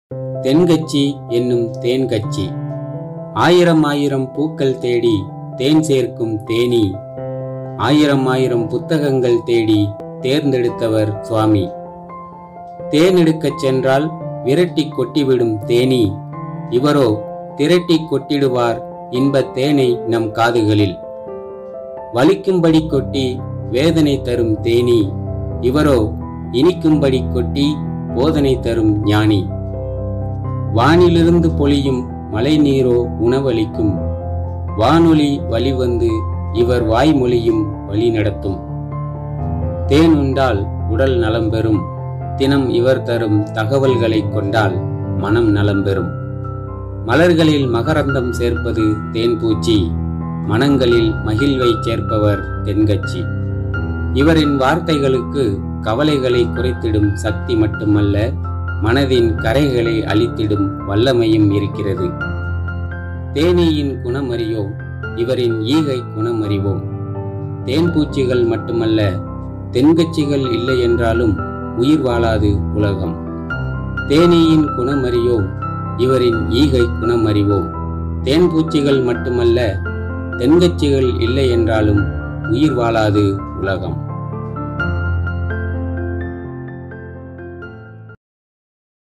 தென்கட்சி என்னும் தேன்கட்சி ஆயிரம் ஆயிரம் பூக்கள் தேடி தேன் சேர்க்கும் தேனி ஆயிரம் ஆயிரம் புத்தகங்கள் தேடி தேர்ந்தெடுத்தவர் சுவாமி தேனெடுக்கச் சென்றால் விரட்டி கொட்டிவிடும் தேனி இவரோ திரட்டி கொட்டிடுவார் இன்பத் தேனை நம் காதுகளில் வலிக்கும்படி கொட்டி வேதனை தரும் தேனி இவரோ இனிக்கும்படி கொட்டி போதனை தரும் ஞானி வானிலிருந்து பொழியும் மழை நீரோ உணவளிக்கும் வானொலி வழிவந்து இவர் வாய்மொழியும் வழி நடத்தும் தேன் உண்டால் உடல் நலம் பெறும் தினம் இவர் தரும் தகவல்களை கொண்டால் மனம் நலம் பெறும் மலர்களில் மகரந்தம் சேர்ப்பது தேன்பூச்சி மனங்களில் மகிழ்வை சேர்ப்பவர் தென்கட்சி இவரின் வார்த்தைகளுக்கு கவலைகளை குறைத்திடும் சக்தி மட்டுமல்ல மனதின் கரைகளை அழித்திடும் வல்லமையும் இருக்கிறது தேனீயின் குணமறியோம் இவரின் ஈகை குணமறிவோம் தேன்பூச்சிகள் மட்டுமல்ல தென்கட்சிகள் இல்லை என்றாலும் உயிர் வாழாது உலகம் தேனீயின் குணமறியோம் இவரின் ஈகை குணமறிவோம் தேன்பூச்சிகள் மட்டுமல்ல தென்கட்சிகள் இல்லை என்றாலும் உயிர் வாழாது உலகம்